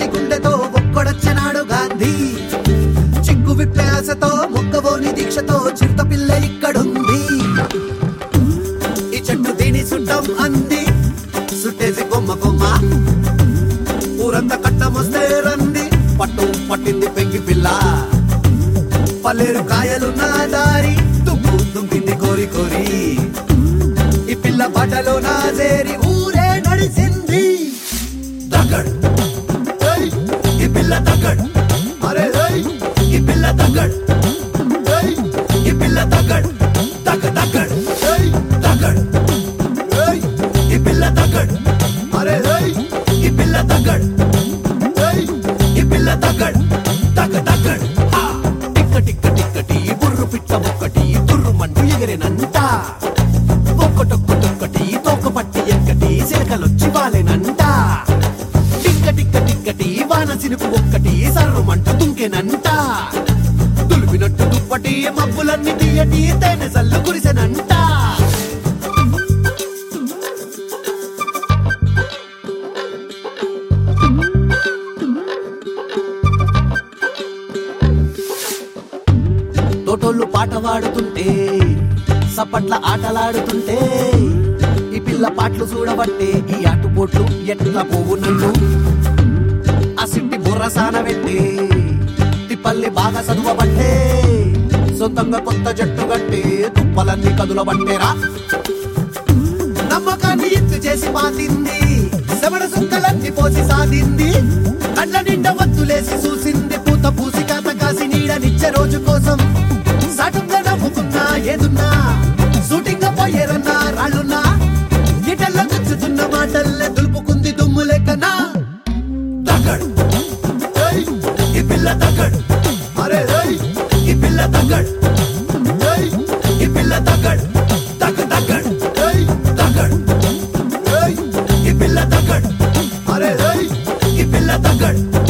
ఒంటి గుండెతో ఒక్కడొచ్చినాడు గాంధీ చిక్కు విప్పే ఆశతో మొక్కవోని దీక్షతో చిరుత పిల్ల ఇక్కడుంది ఈ చెట్టు దీని సుట్టం అంది సుట్టేసి కొమ్మ కొమ్మ ఊరంతా కట్టమొస్తే రంది పట్టు పట్టింది పెంకి పిల్ల పల్లేరు కాయలు నా దారి తుమ్ము తుంపింది కోరి కోరి ఈ పిల్ల బట్టలో నా చేరి ఊరే నడిసింది దగ్గడ్ ఏయ్, ఈ పిల్ల దగ్గడ్ అరే ఏయ్, ఈ పిల్ల దగ్గడ్ ఏయ్, ఈ పిల్ల దగ్గడ్ దగ్గ దగ్గడ్ ఏయ్, దగ్గడ్ ఏయ్, ఈ పిల్ల దగ్గడ్ అరే ఏయ్, ఈ పిల్ల దగ్గడ్ ఏయ్, ఈ పిల్ల దగ్గడ్ దగ్గ దగ్గడ్ హా! టిక్క టిక్క టిక్కటి బుర్రు పిట్ట ఒక్కటి తుర్రు మంటూ ఎగిరినంట ఒక్కటొక్కటొక్కటి తోక పట్టి ఎక్కటి సిరకలొచ్చి వాలేనంట టిక్క టిక్క టిక్కటి వాన సినుకు ఒక్కటి సర్రమంట తుంకెనంట తులిపినట్టు దుప్పటి మబ్బులన్నీ తీయటి తేనె సల్లు కురిసెనంట తోటోళ్ళు పాట పాడుతుంటే సప్పట్ల ఆటలాడుతుంటే ఈ పిల్ల పాటలు చూడబట్టే ఈ ఆటుపోట్లు ఎట్లా పోవు నన్ను ఆ సిట్టి బుర్ర సానబెట్టే తిప్పల్ని బాగా చదువబట్టే సొంతంగా కొత్త జట్టు కట్టే తుప్పలన్నీ కదులబట్టేరా నమ్మకాన్ని ఎత్తు చేసి పాతింది శవణ సుక్కలన్నీ పోసి సాధింది కళ్ళ నిండా వత్తులేసి చూసింది పూత పూసి కాత కాసి నీడనిచ్చే రోజు కోసం సాటుగా నవ్వుకున్నా ఏదున్నా షూటింగ్ పోయేరన్నా రాళ్ళున్నా ఇటల్లో గుచ్చుతున్న మాటల్లే దులుపుకుంది దుమ్ము లెక్కనా దగ్గడ్ ఏయ్, ఈ పిల్ల దగ్గడ్ అరే ఏయ్, ఈ పిల్ల దగ్గడ్ ఏయ్, ఈ పిల్ల దగ్గడ్ దగ్గ దగ్గడ్ ఏయ్, దగ్గడ్ ఏయ్, ఈ పిల్ల దగ్గడ్ అరే ఏయ్, ఈ పిల్ల దగ్గడ్